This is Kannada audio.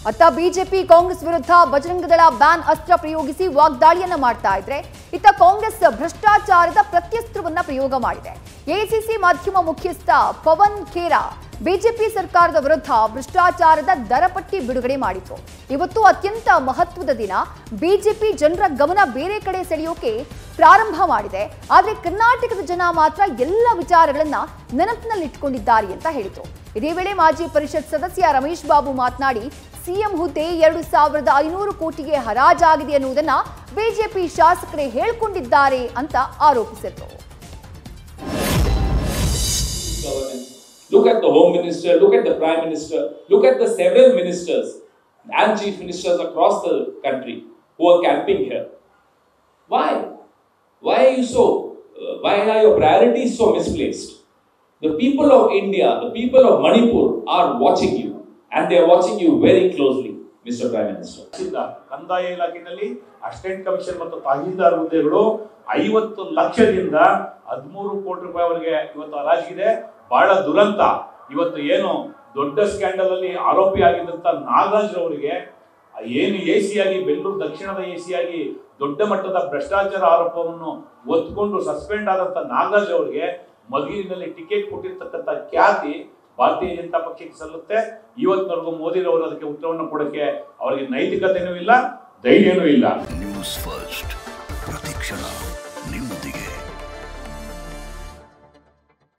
ಅತ್ತ ಬಿಜೆಪಿ ಕಾಂಗ್ರೆಸ್ ವಿರುದ್ಧ ಬಜರಂಗದಳ ಬ್ಯಾನ್ ಅಸ್ತ್ರ ಪ್ರಯೋಗಿಸಿ ವಾಗ್ದಾಳಿಯನ್ನ ಮಾಡ್ತಾ ಇದ್ರೆ ಇತ್ತ ಕಾಂಗ್ರೆಸ್ ಭ್ರಷ್ಟಾಚಾರದ ಪ್ರತ್ಯಸ್ತ್ರವನ್ನ ಪ್ರಯೋಗ ಮಾಡಿದೆ ಎಐಸಿಸಿ ಮಾಧ್ಯಮ ಮುಖ್ಯಸ್ಥ ಪವನ್ ಖೇರಾ ಬಿಜೆಪಿ ಸರ್ಕಾರದ ವಿರುದ್ಧ ಭ್ರಷ್ಟಾಚಾರದ ದರಪಟ್ಟಿ ಬಿಡುಗಡೆ ಮಾಡಿತು ಇವತ್ತು ಅತ್ಯಂತ ಮಹತ್ವದ ದಿನ ಬಿಜೆಪಿ ಜನರ ಗಮನ ಬೇರೆ ಕಡೆ ಸೆಳೆಯೋಕೆ ಪ್ರಾರಂಭ ಮಾಡಿದೆ ಆದರೆ ಕರ್ನಾಟಕದ ಜನ ಮಾತ್ರ ಎಲ್ಲ ವಿಚಾರಗಳನ್ನ ನೆನಪಿನಲ್ಲಿಟ್ಕೊಂಡಿದ್ದಾರೆ ಅಂತ ಹೇಳಿತು ಇದೇ ವೇಳೆ ಮಾಜಿ ಪರಿಷತ್ ಸದಸ್ಯ ರಮೇಶ್ ಬಾಬು ಮಾತನಾಡಿ ಸಿಎಂ ಹುದ್ದೆ ಎರಡು ಸಾವಿರದ ಐನೂರು ಕೋಟಿಗೆ ಹರಾಜಾಗಿದೆ ಎನ್ನುವುದನ್ನ ಬಿಜೆಪಿ ಶಾಸಕರೇ ಹೇಳ್ಕೊಂಡಿದ್ದಾರೆ ಅಂತ ಆರೋಪಿಸಿದ್ರು governance. Look at the Home Minister, look at the Prime Minister, look at the several ministers and chief ministers across the country who are camping here. Why? Why are you so? Uh, why are your priorities so misplaced? The people of India, the people of Manipur are watching you and they are watching you very closely, Mr. Prime Minister. Tahsildar ಕಂದಾಯ ಇಲಾಖೆಯಲ್ಲಿ ಅಸಿಸ್ಟೆಂಟ್ ಕಮಿಷನರ್ ಮತ್ತು ತಹಸೀಲ್ದಾರ್ ಹುದ್ದೆಗಳು ಐವತ್ತು ಲಕ್ಷದಿಂದ ಹದಿಮೂರು ಕೋಟಿ ರೂಪಾಯಿವರೆಗೆ ಇವತ್ತು ಹರಾಜಿಗಿದೆ ಬಹಳ ದುರಂತ ಇವತ್ತು ಏನು ದೊಡ್ಡ ಸ್ಕ್ಯಾಂಡಲ್ ಅಲ್ಲಿ ಆರೋಪಿ ಆಗಿದ್ದಂತ ನಾಗರಾಜ್ ಅವರಿಗೆ ಏನು ಎ ಸಿ ಆಗಿ ಬೆಂಗಳೂರು ದಕ್ಷಿಣದ ಎ ಸಿ ಆಗಿ ದೊಡ್ಡ ಮಟ್ಟದ ಭ್ರಷ್ಟಾಚಾರ ಆರೋಪವನ್ನು ಒತ್ಕೊಂಡು ಸಸ್ಪೆಂಡ್ ಆದಂತ ನಾಗರಾಜ್ ಅವರಿಗೆ ಮದುವಿನಲ್ಲಿ ಟಿಕೆಟ್ ಕೊಟ್ಟಿರ್ತಕ್ಕಂಥ ಖ್ಯಾತಿ ಭಾರತೀಯ ಜನತಾ ಪಕ್ಷಕ್ಕೆ ಸಲ್ಲುತ್ತೆ ಇವತ್ತಿನವರೆಗೂ ಮೋದಿರವರು ಅದಕ್ಕೆ ಉತ್ತರವನ್ನು ಕೊಡಕ್ಕೆ ಅವರಿಗೆ ನೈತಿಕತೆನೂ ಇಲ್ಲ ಧೈರ್ಯನೂ ಇಲ್ಲ ನ್ಯೂಸ್ ಫಸ್ಟ್ ಪ್ರತಿಕ್ಷಣ